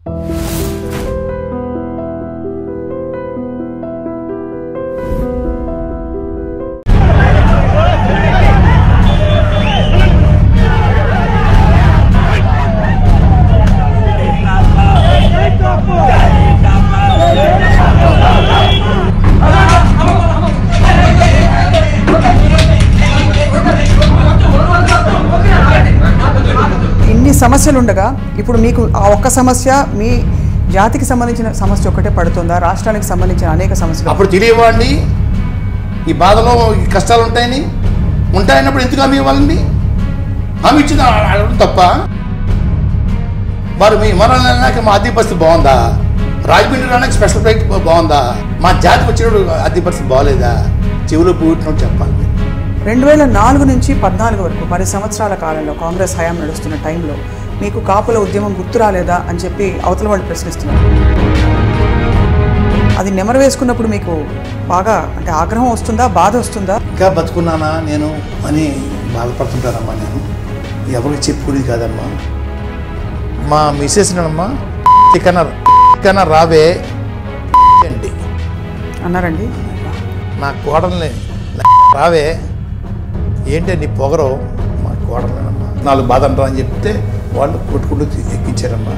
ఇన్ని సమస్యలు ఉండగా ఇప్పుడు మీకు ఆ ఒక్క సమస్య మీ జాతికి సంబంధించిన సమస్య ఒక్కటే పడుతుందా రాష్ట్రానికి సంబంధించిన అనేక సమస్యలు అప్పుడు తెలియవాడిని ఈ బాధలో ఈ కష్టాలు ఉంటాయని ఉంటాయన్నప్పుడు ఎందుకు హామీ ఇవ్వాలండి హామీ ఇచ్చింది అడగడం తప్ప మరి మీ విమానాలు వెళ్ళడానికి మా ఆర్థిక పరిస్థితి బాగుందా రాజమండ్రి రావడానికి స్పెషల్ ఫ్లైట్ బాగుందా మా జాతికి వచ్చినప్పుడు ఆర్థిక పరిస్థితి బాగలేదా చెవిలో పూట్టినట్టు చెప్పాలి మీరు. రెండు వేల నాలుగు నుంచి పద్నాలుగు వరకు పది సంవత్సరాల కాలంలో కాంగ్రెస్ హయాం నడుస్తున్న టైంలో మీకు కాపుల ఉద్యమం గుర్తు రాలేదా అని చెప్పి అవతల వాళ్ళు ప్రశ్నిస్తున్నారు అది నెమరు వేసుకున్నప్పుడు మీకు బాగా అంటే ఆగ్రహం వస్తుందా బాధ వస్తుందా ఇంకా బతుకున్నానా నేను అని బాధపడుతుంటానమ్మా నేను ఎవరికి చెప్పుకునేది కాదమ్మా మా మిస్సెస్ అమ్మా చికెన్ చికెన్ రావే అండి అన్నారండి నా కోడల్ని రావే ఏంటి నీ పొగరు మా కోడలేనమ్మా నాలుగు బాధ అంటారు అని చెప్తే వాళ్ళు కొట్టుకుంటూ తీ- ఎక్కించారమ్మా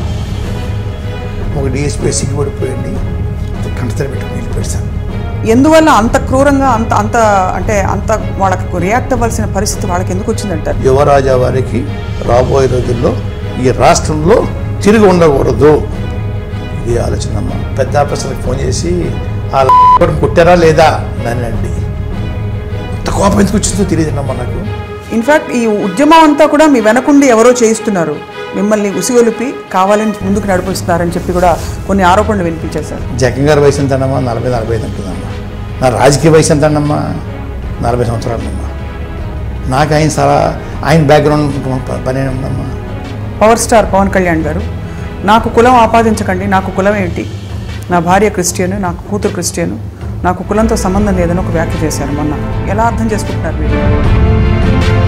ఒక డిఎస్పీ సిగ్గుపడిపోయింది కంటతర పెట్టుకుని వెళ్ళిపోయాడు సార్ ఎందువల్ల అంత క్రూరంగా అంత అంత అంటే అంత వాళ్ళకు రియాక్ట్ అవ్వాల్సిన పరిస్థితి వాళ్ళకి ఎందుకు వచ్చిందంటారు యువరాజా వారికి రాబోయే రోజుల్లో ఈ రాష్ట్రంలో తిరిగి ఉండకూడదు ఇది ఆలోచన అమ్మా పెద్ద ఆఫీసర్కి ఫోన్ చేసి ఆ కూడా కొట్టారా లేదా నన్ను అండి అంత కోపం ఎందుకు వచ్చిందో తెలియదున్నమ్మా నాకు ఇన్ఫాక్ట్ ఈ ఉద్యమం అంతా కూడా మీ వెనకుండి ఎవరో చేయిస్తున్నారు మిమ్మల్ని ఉసిగొలిపి కావాలని ముందుకు నడిపిస్తున్నారని చెప్పి కూడా కొన్ని ఆరోపణలు వినిపించేశారు జగన్ గారి వయసు ఎంత అన్నమ్మా నలభై నలభై ఐదు ఉంటుందమ్మా నా రాజకీయ వయసు ఎంత అన్నమ్మా నలభై సంవత్సరాలమ్మా నాకు ఆయన సలా ఆయన బ్యాక్గ్రౌండ్ పని ఉందమ్మా పవర్ స్టార్ పవన్ కళ్యాణ్ గారు నాకు కులం ఆపాదించకండి నాకు కులం ఏంటి నా భార్య క్రిస్టియన్ నాకు కూతురు క్రిస్టియన్ నాకు కులంతో సంబంధం లేదని ఒక వ్యాఖ్య చేశారు మొన్న ఎలా అర్థం చేసుకుంటున్నారు మీరు